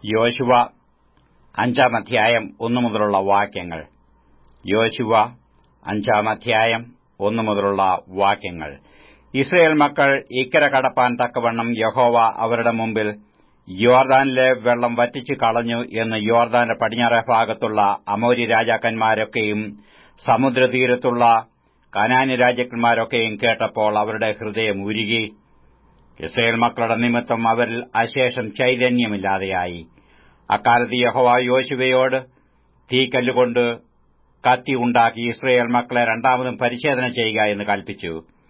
യോശുവ അഞ്ചാം അധ്യായം ഒന്നു മുതലുള്ള വാക്യങ്ങൾ യോശുവ അഞ്ചാം അധ്യായം ഒന്നു മുതലുള്ള വാക്യങ്ങൾ ഇസ്രയേൽ മക്കൾ ഇക്കര കടപ്പാൻ തക്കവണ്ണം യഹോവ അവരുടെ മുമ്പിൽ യോർദാനിലെ വെള്ളം വറ്റിച്ചു കളഞ്ഞു എന്ന് യോർദാന്റെ പടിഞ്ഞാറേ ഭാഗത്തുള്ള അമോരി രാജാക്കന്മാരൊക്കെയും സമുദ്രതീരത്തുള്ള കനാനി രാജാക്കന്മാരൊക്കെയും കേട്ടപ്പോൾ അവരുടെ ഹൃദയം ഉരുകി ഇസ്രയേൽ മക്കളുടെ നിമിത്തം അവരിൽ അശേഷം ചൈതന്യമില്ലാതെയായി അക്കാലത്ത് യഹോവ യോശുവയോട് തീക്കല്ലുകൊണ്ട് കത്തി ഉണ്ടാക്കി ഇസ്രയേൽ മക്കളെ രണ്ടാമതും പരിച്ഛേദന ചെയ്യുക എന്ന് കൽപ്പിച്ചു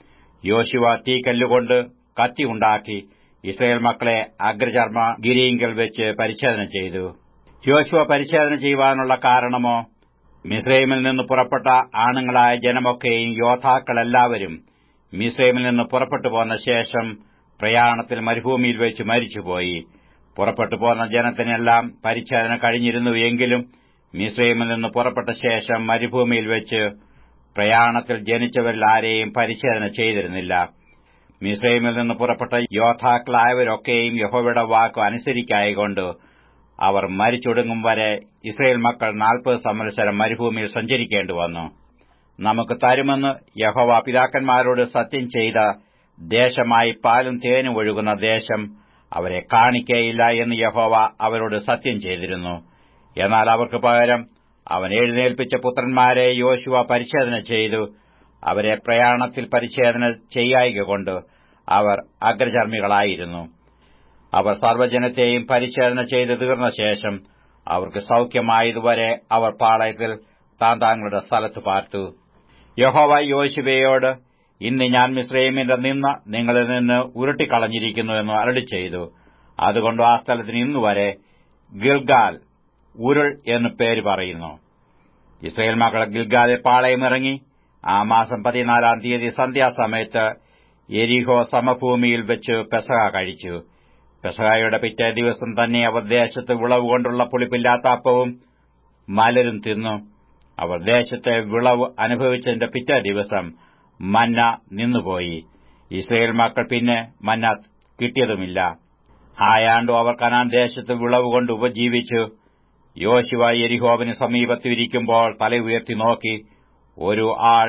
യോശുവ തീക്കല്ലുകൊണ്ട് കത്തി ഉണ്ടാക്കി ഇസ്രയേൽ മക്കളെ അഗ്രചർമ്മ ഗിരിയിങ്കൽ വെച്ച് പരിച്ഛേദന ചെയ്തു യോശുവ പരിച്ഛേദന ചെയ്യുവാനുള്ള കാരണമോ മിസ്രൈമിൽ നിന്ന് പുറപ്പെട്ട ആണുങ്ങളായ ജനമൊക്കെയും യോദ്ധാക്കളെല്ലാവരും മിസ്രൈമിൽ നിന്ന് പുറപ്പെട്ടു പോന്ന ശേഷം പ്രയാണത്തിൽ മരുഭൂമിയിൽ വെച്ച് മരിച്ചുപോയി പുറപ്പെട്ടു പോന്ന ജനത്തിനെല്ലാം പരിച്ഛേദന കഴിഞ്ഞിരുന്നു എങ്കിലും മിസ്രൈമിൽ നിന്ന് പുറപ്പെട്ട ശേഷം മരുഭൂമിയിൽ വെച്ച് പ്രയാണത്തിൽ ജനിച്ചവരിൽ ആരെയും പരിച്ഛേദന ചെയ്തിരുന്നില്ല മിസ്രൈമിൽ നിന്ന് പുറപ്പെട്ട യോദ്ധാക്കളായവരൊക്കെയും യഹോവയുടെ വാക്കു അനുസരിക്കായകൊണ്ട് അവർ മരിച്ചൊടുങ്ങും വരെ ഇസ്രയേൽ മക്കൾ നാൽപ്പത് സംവത്സരം മരുഭൂമിയിൽ സഞ്ചരിക്കേണ്ടി വന്നു നമുക്ക് തരുമെന്ന് യഹോവ പിതാക്കന്മാരോട് സത്യം ചെയ്ത ദേശമായി പാലും തേനും ഒഴുകുന്ന ദേശം അവരെ കാണിക്കയില്ല എന്ന് യഹോവ അവരോട് സത്യം ചെയ്തിരുന്നു എന്നാൽ അവർക്ക് പകരം അവൻ എഴുന്നേൽപ്പിച്ച പുത്രന്മാരെ യോശുവ പരിച്ഛേദന ചെയ്തു അവരെ പ്രയാണത്തിൽ പരിച്ഛേദന ചെയ്യായികൊണ്ട് അവർ അഗ്രചർമ്മികളായിരുന്നു അവർ സർവ്വജനത്തെയും പരിച്ഛേദന ചെയ്ത് തീർന്ന ശേഷം അവർക്ക് സൌഖ്യമായതുവരെ അവർ പാളയത്തിൽ താൻ താങ്കളുടെ സ്ഥലത്ത് പാർത്തു യഹോവ യോശുവയോട് ഇന്ന് ഞാൻ മിശ്രൈമിന്റെ നിന്ന് നിങ്ങളിൽ നിന്ന് ഉരുട്ടിക്കളഞ്ഞിരിക്കുന്നു എന്ന് അരളി ചെയ്തു അതുകൊണ്ട് ആ സ്ഥലത്തിന് ഇന്നുവരെ ഗിൽഗാൽ ഉരുൾ എന്ന് പേര് പറയുന്നു ഇസ്രയേൽ മക്കൾ ഗിൽഗാലിൽ പാളയമിറങ്ങി ആ മാസം പതിനാലാം തീയതി സന്ധ്യാസമയത്ത് എരിഹോ സമഭൂമിയിൽ വെച്ച് പെസക കഴിച്ചു പെസകായുടെ പിറ്റേ ദിവസം തന്നെ അവർ ദേശത്ത് വിളവ് കൊണ്ടുള്ള പുളിപ്പില്ലാത്ത അപ്പവും മലരും തിന്നു അവർ ദേശത്തെ വിളവ് അനുഭവിച്ചതിന്റെ പിറ്റേ ദിവസം മന്ന നിന്നുപോയി ഇസ്രയേൽ മക്കൾ പിന്നെ മന്ന കിട്ടിയതുമില്ല ആയാണ്ടു അവർ കനാൻ ദേശത്ത് വിളവ് കൊണ്ട് ഉപജീവിച്ചു യോശുവ എരിഹോവിന് സമീപത്തിരിക്കുമ്പോൾ തല ഉയർത്തി നോക്കി ഒരു ആൾ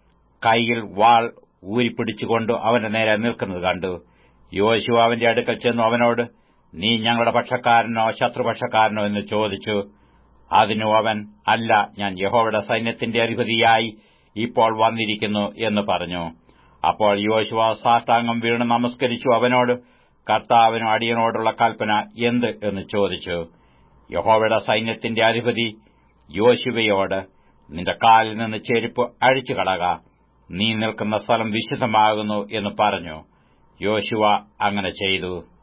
കൈയിൽ വാൾ ഊരിപ്പിടിച്ചുകൊണ്ട് അവന്റെ നേരെ നിൽക്കുന്നത് കണ്ടു യോശുവ അവന്റെ അടുക്കൽ ചെന്നു അവനോട് നീ ഞങ്ങളുടെ പക്ഷക്കാരനോ ശത്രുപക്ഷക്കാരനോ എന്ന് ചോദിച്ചു അതിനു അവൻ അല്ല ഞാൻ യഹോവയുടെ സൈന്യത്തിന്റെ അധിപതിയായി ഇപ്പോൾ വന്നിരിക്കുന്നു എന്ന് പറഞ്ഞു അപ്പോൾ യോശുവ സാഷ്ടാംഗം വീണ് നമസ്കരിച്ചു അവനോട് കർത്താവിനും അടിയനോടുള്ള കൽപ്പന എന്ത് എന്ന് ചോദിച്ചു യഹോവയുടെ സൈന്യത്തിന്റെ അധിപതി യോശുവയോട് നിന്റെ കാലിൽ നിന്ന് ചെരുപ്പ് അഴിച്ചു കളക നീ നിൽക്കുന്ന സ്ഥലം വിശുദ്ധമാകുന്നു എന്ന് പറഞ്ഞു യോശുവ അങ്ങനെ ചെയ്തു